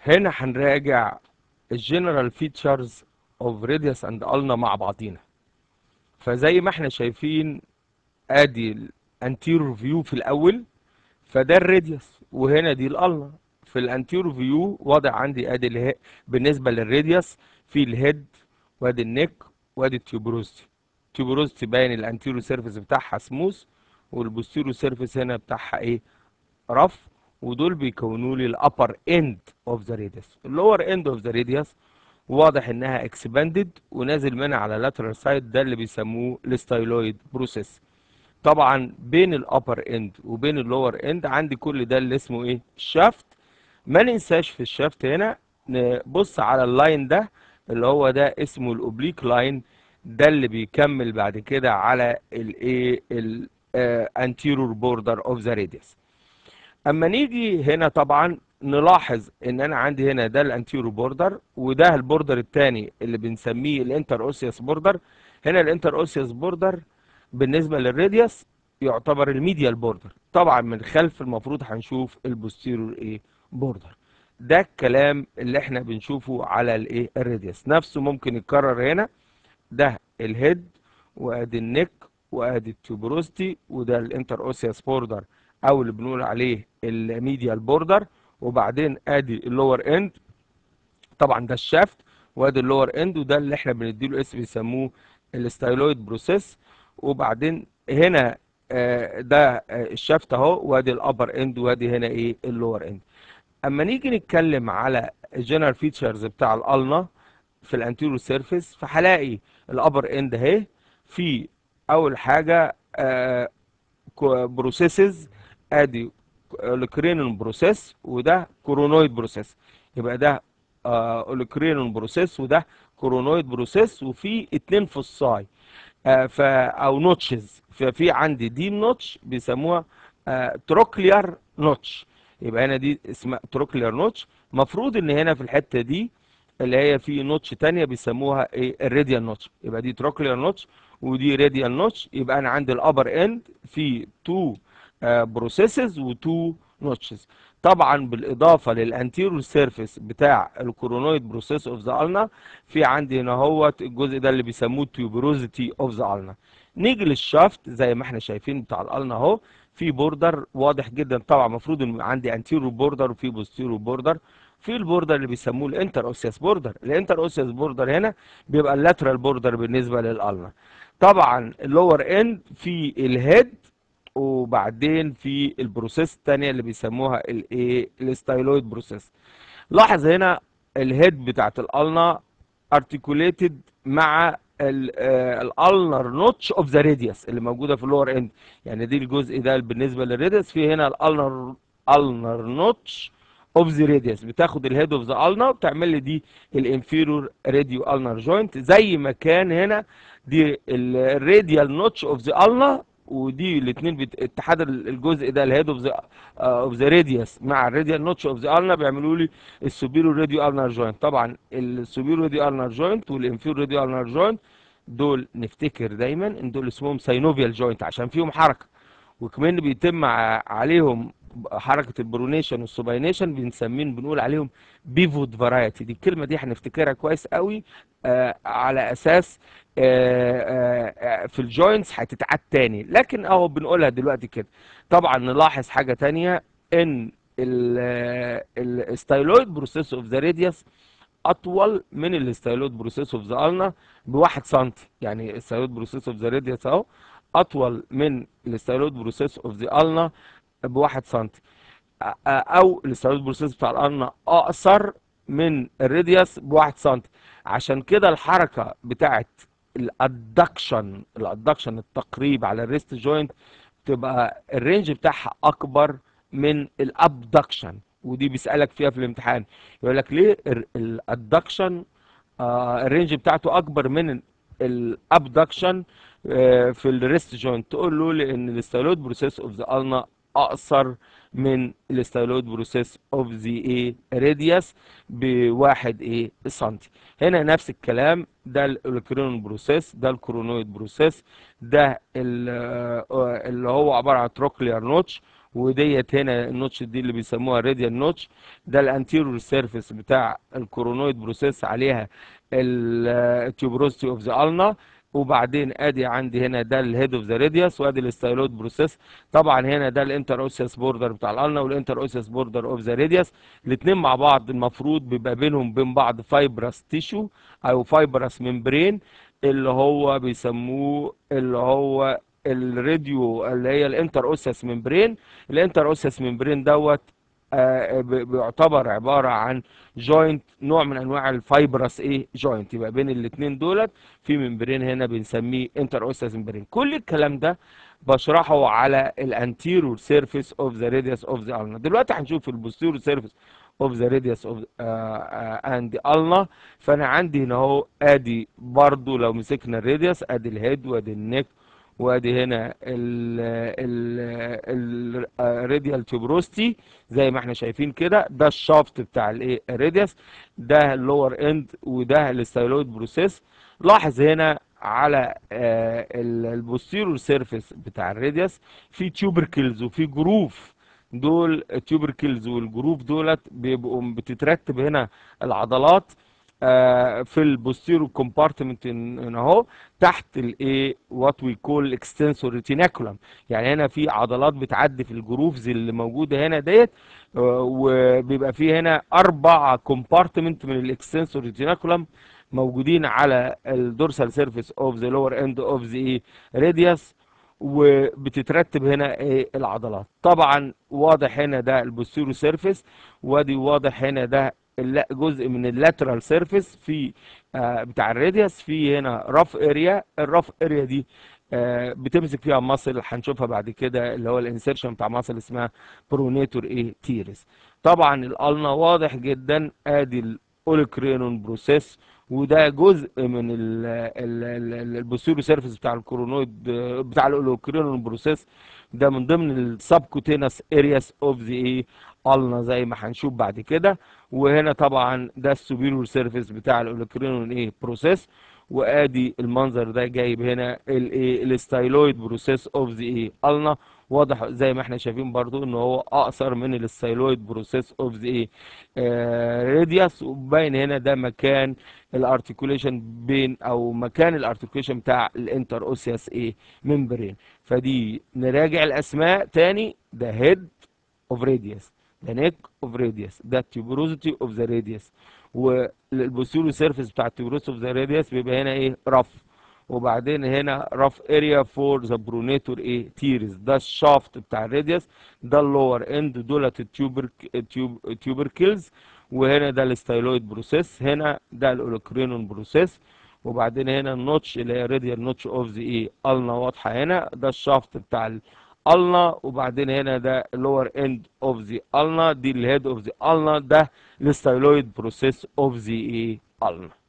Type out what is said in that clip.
هنا هنراجع الجنرال فيتشرز اوف راديوس اند النا مع بعضينا فزي ما احنا شايفين ادي الانتيرور فيو في الاول فده الراديوس وهنا دي الالنا في الانتيرور فيو وضع عندي ادي اله... بالنسبه للراديوس في الهيد وادي النك وادي التيوبروستي التيوبروستي باين الانتيرور سيرفيس بتاعها سموث والبوستيرو سيرفيس هنا بتاعها ايه رف ودول بيكونوا لي الابر اند اوف ذا راديوس اللور اند اوف ذا راديوس واضح انها اكسباندد ونازل منها على لاترال سايد ده اللي بيسموه الستايلويد بروسيس طبعا بين الابر اند وبين اللور اند عندي كل ده اللي اسمه ايه الشافت ما ننساش في الشافت هنا نبص على اللاين ده اللي هو ده اسمه الاوبليك لاين ده اللي بيكمل بعد كده على الايه الانتيرور بوردر اوف ذا راديوس اما نيجي هنا طبعا نلاحظ ان انا عندي هنا ده الانتيرور بوردر وده البوردر الثاني اللي بنسميه الانتر اوسيوس بوردر هنا الانتر اوسيوس بوردر بالنسبه للراديوس يعتبر الميديال بوردر طبعا من خلف المفروض هنشوف البوستيرور ايه بوردر ده الكلام اللي احنا بنشوفه على الايه الراديوس نفسه ممكن يتكرر هنا ده الهيد وادي النك وادي التيوبروستي وده الانتر اوسيوس بوردر او اللي بنقول عليه الميديال بوردر وبعدين ادي اللور اند طبعا ده الشافت وادي اللور اند وده اللي احنا بنديله اسم بيسموه الستايلويد بروسيس وبعدين هنا ده الشافت اهو وادي الابر اند وادي هنا ايه اللور اند اما نيجي نتكلم على الجنرال فيتشرز بتاع الالنا في الانتيريور سيرفيس فهلاقي الابر اند اهي في اول حاجه بروسيسز ادي اوليكرينون بروسيس وده كورونويد بروسيس يبقى ده اوليكرينون بروسيس وده كورونويد بروسيس وفي اتنين فصاي آه ف او نوتشز ففي عندي دي نوتش بيسموها آه تروكليار نوتش يبقى هنا دي اسمها تروكليار نوتش مفروض ان هنا في الحته دي اللي هي في نوتش تانية بيسموها ايه الراديال نوتش يبقى دي تروكليار نوتش ودي راديال نوتش يبقى انا عندي الابر اند في تو بروسيسز وتو نوتشز طبعا بالاضافه للانتيريور سيرفيس بتاع الكورونويد بروسيس اوف ذا النا في عندي هنا اهوت الجزء ده اللي بيسموه تيوبروزيتي اوف ذا النا نيجي للشافت زي ما احنا شايفين بتاع الالنا اهو في بوردر واضح جدا طبعا المفروض ان عندي انتيريور بوردر وفي بوستيريور بوردر في البوردر اللي بيسموه الانتر اوسياس بوردر الانتر اوسياس بوردر هنا بيبقى اللاترال بوردر بالنسبه للالنا طبعا اللور اند في الهيد وبعدين في البروسيس الثانيه اللي بيسموها الايه الستايلويد بروسيس لاحظ هنا الهيد بتاعت الالنا ارتكوليتد مع الالنر نوتش اوف ذا راديوس اللي موجوده في اللور اند يعني دي الجزء ده بالنسبه للراديوس في هنا الالنر النر نوتش اوف ذا راديوس بتاخد الهيد اوف ذا النا وبتعمل لي دي الانفيرور راديو النر جوينت زي ما كان هنا دي الراديال نوتش اوف ذا النا ودي الاثنين اتحاد الجزء ده الهيد اوف ذا اوف ذا راديوس مع الراديال نوتش اوف ذا النا بيعملوا لي السوبيرو راديو النر جوينت طبعا السوبيرو راديو النر جوينت والانفيرو راديو النر جوينت دول نفتكر دايما ان دول اسمهم ساينوفيال جوينت عشان فيهم حركه وكمان بيتم عليهم حركه البرونيشن والسوباينيشن بنسمين بنقول عليهم بيفوت فرايتي دي الكلمه دي هنفتكرها كويس قوي آه على اساس آه آه في الجوينتس هتتعاد تاني لكن اهو بنقولها دلوقتي كده طبعا نلاحظ حاجه تانية ان الستايلويد بروسيس اوف ذا راديوس اطول من الستايلويد بروسيس اوف ذا النا بواحد سم يعني الستايلويد بروسيس اوف ذا راديوس اهو اطول من الستايلويد بروسيس اوف ذا النا بواحد سم او الستايلويد بروسيس بتاع الالنا اقصر من الراديوس بواحد سم عشان كده الحركه بتاعت الادكشن الادكشن التقريب على الريست جوينت تبقى الرينج بتاعها اكبر من الابدكشن ودي بيسالك فيها في الامتحان يقول لك ليه الادكشن آه الرينج بتاعته اكبر من الابدكشن آه في الريست جوينت تقول له لان الستايلويد بروسيس اوف ذا النا اقصر من الستايلويد بروسيس اوف ذا ايه راديوس بواحد ايه سنتي هنا نفس الكلام ده الاوليكرينون بروسيس ده الكورونويد بروسيس ده اللي هو عباره عن تروكليار نوتش وديت هنا النوتش دي اللي بيسموها راديال نوتش ده الانتيريور سيرفيس بتاع الكورونويد بروسيس عليها التيوبروستي اوف ذا النا وبعدين ادي عندي هنا ده الهيد اوف ذا راديوس وادي الستايلويد بروسيس طبعا هنا ده الانتر اوسيس بوردر بتاع الالنا والانتر اوسيس بوردر اوف ذا راديوس الاثنين مع بعض المفروض بيبقى بينهم بين بعض فايبرس تيشو او فايبرس ممبرين اللي هو بيسموه اللي هو الراديو اللي هي الانتر اوسيس ممبرين الانتر اوسيس ممبرين دوت آه، ب- بيعتبر عباره عن جوينت نوع من انواع الفايبرس ايه جوينت يبقى بين الاثنين دولت في ممبرين هنا بنسميه انتر اوسيس ممبرين كل الكلام ده بشرحه على الانتيرور سيرفيس اوف ذا راديوس اوف ذا النا دلوقتي هنشوف البوستيرور سيرفيس اوف ذا راديوس اوف اند النا فانا عندي هنا اهو ادي برضو لو مسكنا الراديوس ادي الهيد وادي النك وادي هنا الراديال تيوبروستي زي ما احنا شايفين كده ده الشافت بتاع الايه الراديوس ده اللور اند وده الستايلويد بروسيس لاحظ هنا على البوستيرور سيرفيس بتاع الراديوس في تيوبركلز وفي جروف دول التيوبركلز والجروف دولت بيبقوا بتترتب هنا العضلات آه، في البوستيرو كومبارتمنت هنا اهو تحت الايه وات وي كول اكستنسور ريتيناكولم يعني هنا في عضلات بتعدي في الجروفز اللي موجوده هنا ديت آه، وبيبقى في هنا اربع كومبارتمنت من الاكستنسور ريتيناكولم موجودين على الدورسال سيرفيس اوف ذا لور اند اوف ذا راديوس وبتترتب هنا ايه العضلات طبعا واضح هنا ده البوستيرو سيرفيس وادي واضح هنا ده الل- جزء من اللاترال سيرفيس في آه، بتاع الراديوس في هنا رف اريا الرف اريا دي آه، بتمسك فيها مصل هنشوفها بعد كده اللي هو الانسيرشن بتاع مصل اسمها برونيتور ايه تيرس طبعا الالنا واضح جدا ادي الاوليكرينون بروسيس وده جزء من البوستيريو سيرفيس بتاع الكورونويد آه، بتاع الاوليكرينون بروسيس ده من ضمن السبكوتينس ارياس اوف ذا ايه النا زي ما هنشوف بعد كده وهنا طبعا ده السوبيريور سيرفيس بتاع الاوليكرينون ايه بروسيس وادي المنظر ده جايب هنا الايه الستايلويد بروسيس اوف ذا ايه النا واضح زي ما احنا شايفين برضو ان هو اقصر من الستايلويد بروسيس اوف ذا ايه راديوس وباين هنا ده مكان الارتكوليشن بين او مكان الارتكوليشن بتاع الانتر اوسياس ايه ممبرين فدي نراجع الاسماء تاني ده هيد اوف راديوس ده نيك اوف راديوس ده التيوبروزيتي اوف ذا راديوس والبوستيريو سيرفيس بتاع التيوبروزيتي اوف ذا راديوس بيبقى هنا ايه رف وبعدين هنا رف اريا فور ذا برونيتور ايه تيرز ده الشافت بتاع الراديوس ده اللور اند دولت التيوبر التيوب تيوبركلز وهنا ده الستايلويد بروسيس هنا ده الاولوكرينون بروسيس وبعدين هنا النوتش اللي هي راديال نوتش اوف ذا ايه النا واضحه هنا ده الشافت بتاع ال النا وبعدين هنا ده اللور اند اوف ذا النا دي الهيد اوف ذا النا ده الستايلويد بروسيس اوف ذا ايه النا